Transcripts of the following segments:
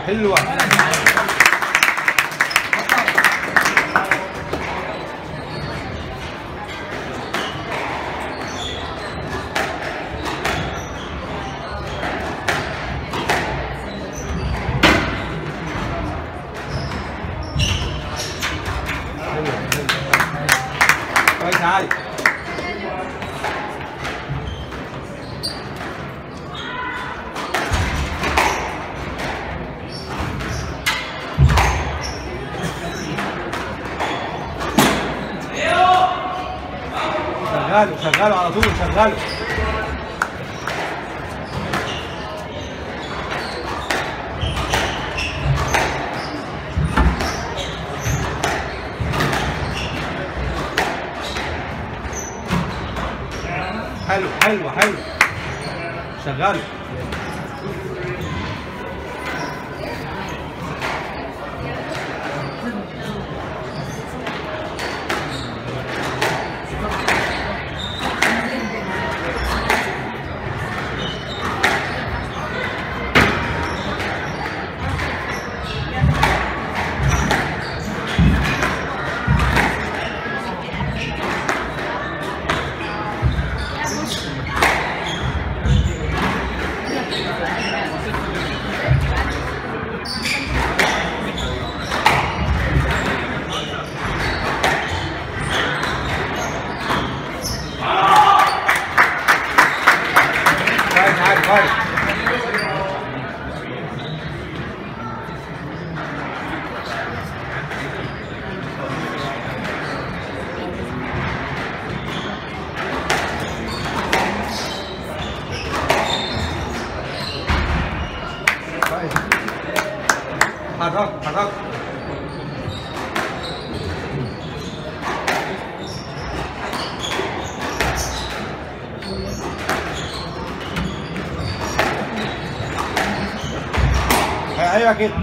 حلوه كويس عالي شغاله شغاله على طول شغاله حلو حلو حلو شغاله كويس عالي كويس كويس حرك حرك ايوه كده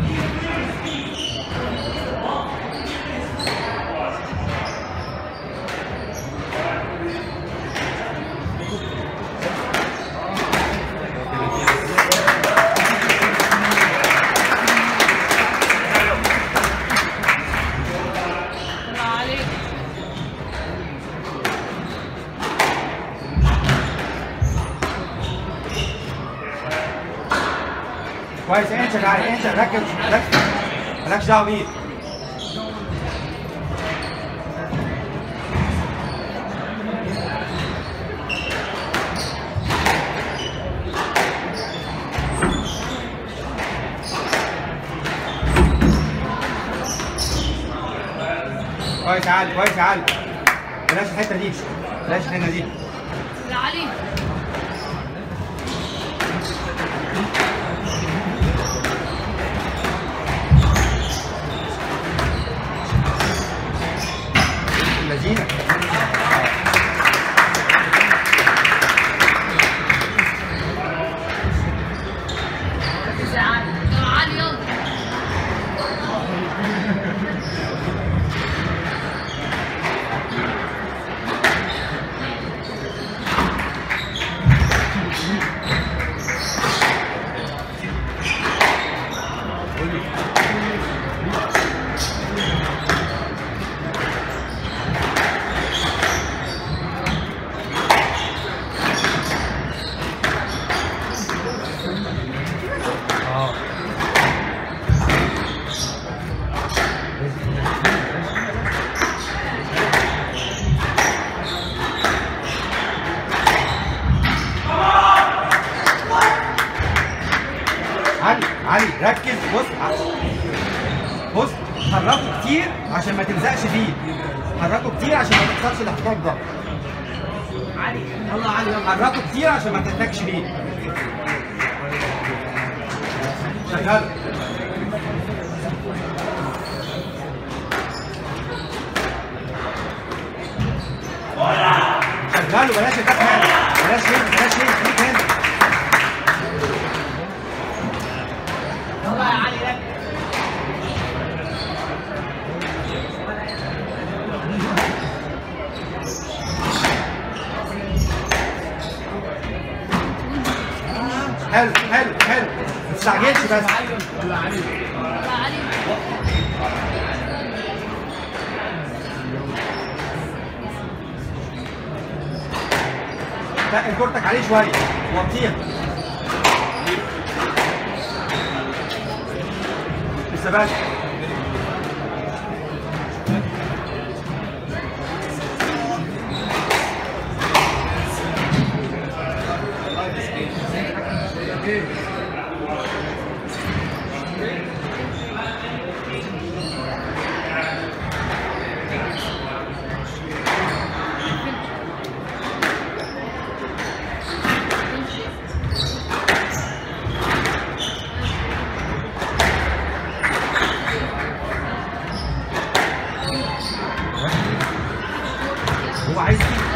الله عليك كويس انت تعالى انت ركز ركز مالكش دعوه بيه كويس عالي كويس عالي بلاش الحته دي بلاش الحته دي يا علي اللذينه يا علي يا علي يلا اه علي علي ركز بص بص حركه كتير عشان ما تلزقش فيه حركه كتير عشان ما تحصلش الاحتكاك ده علي يلا علي يلا حركه كتير عشان ما تحتكش فيه شغال شغال وبلاش الباك هنا بلاش هنا بلاش هنا خليك هنا يلا يا علي ركز حلو حلو حلو تستعجلش بس يلا علي تقل كورتك عليه شويه وطيها لسه بس هو عايز كده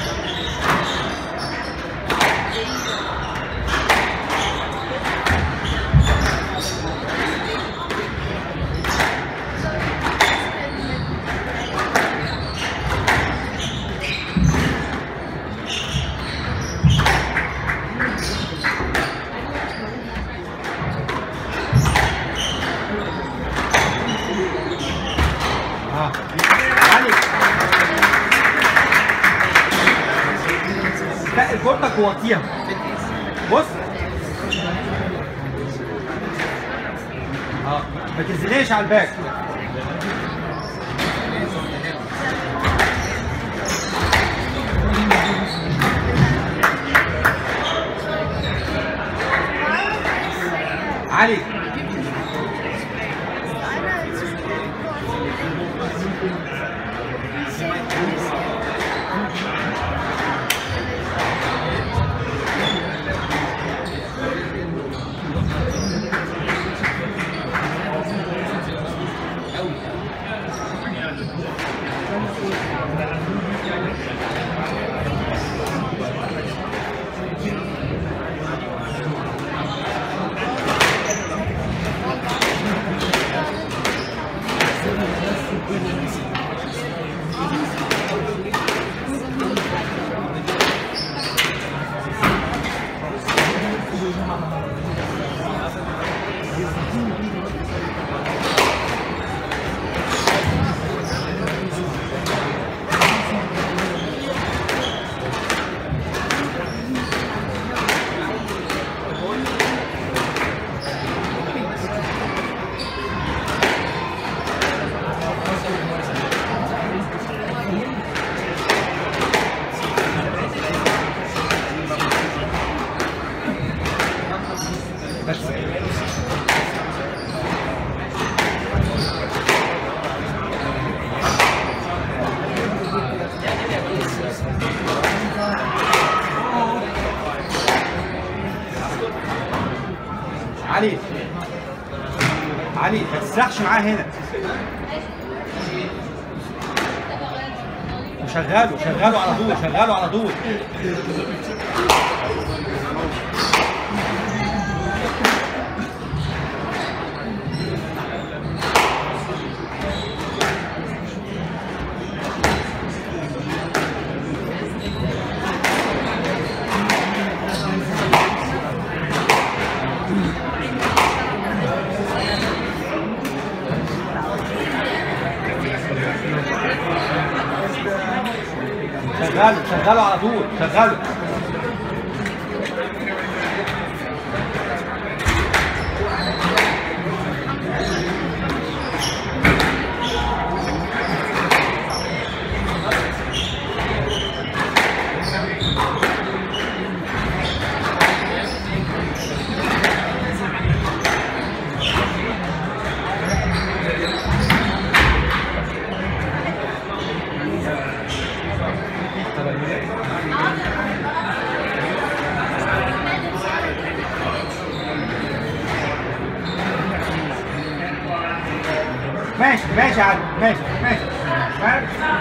اه علي تقل كورتك ووطيها بص اه ما تنزليش على الباك علي بس علي علي ما تسرحش معاه هنا وشغله شغله على طول شغله على طول شغله شغله على طول شغله ماشي ماشي يا علي ماشي ماشي ماشي